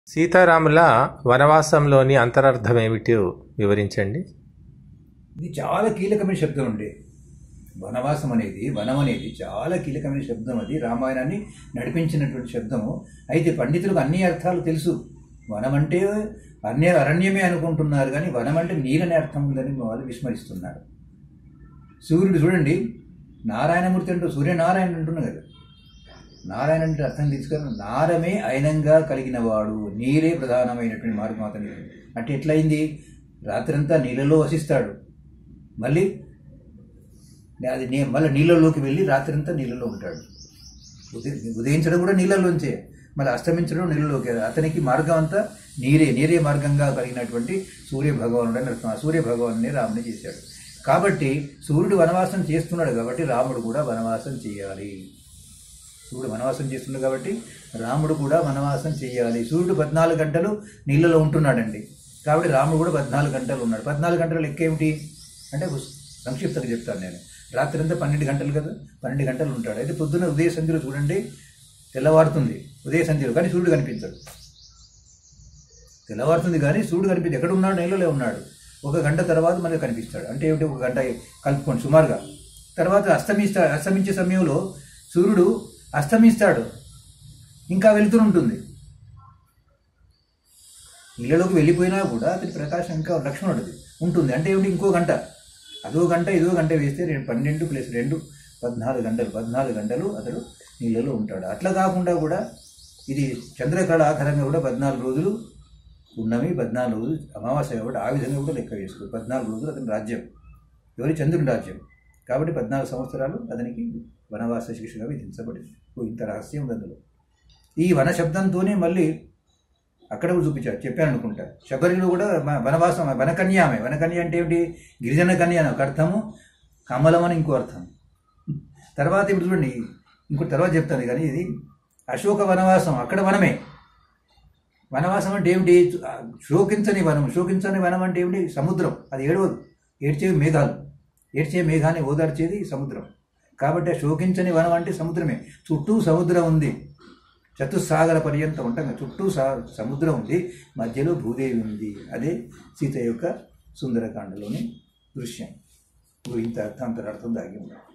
సీతారాముల వనవాసంలోని అంతరార్థం ఏమిటో వివరించండి ఇది చాలా కీలకమైన శబ్దం అండి వనవాసం అనేది వనం అనేది చాలా కీలకమైన శబ్దం అది రామాయణాన్ని నడిపించినటువంటి శబ్దము అయితే పండితులకు అన్ని అర్థాలు తెలుసు వనం అంటే అన్య అరణ్యమే అనుకుంటున్నారు కానీ వనం అంటే నీరనే అర్థం ఉందని వాళ్ళు విస్మరిస్తున్నారు సూర్యుడు చూడండి నారాయణమూర్తి అంటూ సూర్యనారాయణ అంటున్నారు కదా నారాయణ అంటే అర్థం తీసుకొని నారమే అయినంగా కలిగిన వాడు నీరే ప్రధానమైనటువంటి మార్గం అతనికి అంటే ఎట్లయింది రాత్రంతా నీళ్ళలో వసిస్తాడు మళ్ళీ అది నే మళ్ళీ నీళ్ళలోకి వెళ్ళి రాత్రంతా నీళ్ళలో ఉంటాడు ఉదయం ఉదయించడం కూడా నీళ్ళలోంచే మళ్ళీ అస్తమించడం నీళ్ళలోకి అతనికి మార్గం అంతా నీరే నీరే మార్గంగా కలిగినటువంటి సూర్య భగవానుడు అని అర్థం ఆ సూర్య భగవాన్ని రాముని చేశాడు కాబట్టి సూర్యుడు వనవాసం చేస్తున్నాడు కాబట్టి రాముడు కూడా వనవాసం చేయాలి సూర్యుడు వనవాసం చేస్తున్నాడు కాబట్టి రాముడు కూడా వనవాసం చేయాలి సూర్యుడు పద్నాలుగు గంటలు నీళ్ళలో ఉంటున్నాడండి కాబట్టి రాముడు కూడా పద్నాలుగు గంటలు ఉన్నాడు పద్నాలుగు గంటల లెక్క ఏమిటి అంటే సంక్షిప్తంగా చెప్తాను నేను రాత్రి అంతా పన్నెండు గంటలు కదా పన్నెండు గంటలు ఉంటాడు అయితే పొద్దున్న ఉదయ సంధ్యలో చూడండి తెల్లవారుతుంది ఉదయ సంధ్యలో కానీ సూర్యుడు కనిపించడు తెల్లవారుతుంది కానీ సూర్యుడు కనిపించదు ఎక్కడ ఉన్నాడు నీళ్ళలో ఉన్నాడు ఒక గంట తర్వాత మనకు కనిపిస్తాడు అంటే ఏమిటి ఒక గంట కలుపుకోండి సుమారుగా తర్వాత అస్తమిస్తా అస్తమించే సమయంలో సూర్యుడు అస్తమిస్తాడు ఇంకా వెళ్తూ ఉంటుంది నీళ్ళలోకి వెళ్ళిపోయినా కూడా అతని ప్రకాశం ఇంకా లక్ష్మణుడిది ఉంటుంది అంటే ఏమిటి ఇంకో గంట అదో గంట ఇదో గంట వేస్తే రెండు పన్నెండు ప్లస్ రెండు పద్నాలుగు గంటలు పద్నాలుగు గంటలు అతడు నీళ్ళలో ఉంటాడు అట్లా కాకుండా కూడా ఇది చంద్రకళ ఆధారంగా కూడా పద్నాలుగు రోజులు ఉన్నవి పద్నాలుగు రోజులు అమావాస్య కాబట్టి ఆ విధంగా కూడా లెక్క వేసుకో పద్నాలుగు రోజులు అతని రాజ్యం ఎవరి చంద్రుని రాజ్యం కాబట్టి పద్నాలుగు సంవత్సరాలు అతనికి వనవాస శిక్షగా విధించబడింది ఓ ఇంత రహస్యం ఉంది అందులో ఈ వన శబ్దంతోనే మళ్ళీ అక్కడ కూడా చూపించారు చెప్పాను అనుకుంటా శబరిలో కూడా మ- వనవాసం వనకన్య ఆమె వనకన్య అంటే ఏమిటి గిరిజన కన్య అని ఒక అర్థము కమలం అని ఇంకో అర్థం తర్వాత ఇప్పుడు చూడండి ఇంకో తర్వాత చెప్తాను కానీ ఇది అశోక వనవాసం అక్కడ వనమే వనవాసం అంటే ఏమిటి ఆ, శోకించని వనం శోకించని వనం అంటే ఏమిటి సముద్రం అది ఏడవదు ఏడ్చేవి మేఘాలు ఏడ్చే మేఘాన్ని ఓదార్చేది సముద్రం కాబట్టి ఆ శోకించని వనం అంటే సముద్రమే చుట్టూ సముద్రం ఉంది చతుస్సాగర పర్యంతం ఉంటాం కదా, చుట్టూ సా సముద్రం ఉంది మధ్యలో భూదేవి ఉంది అదే సీత యొక్క సుందరకాండలోని దృశ్యం ఇంత అర్థం అంత అర్థం దాగి ఉంది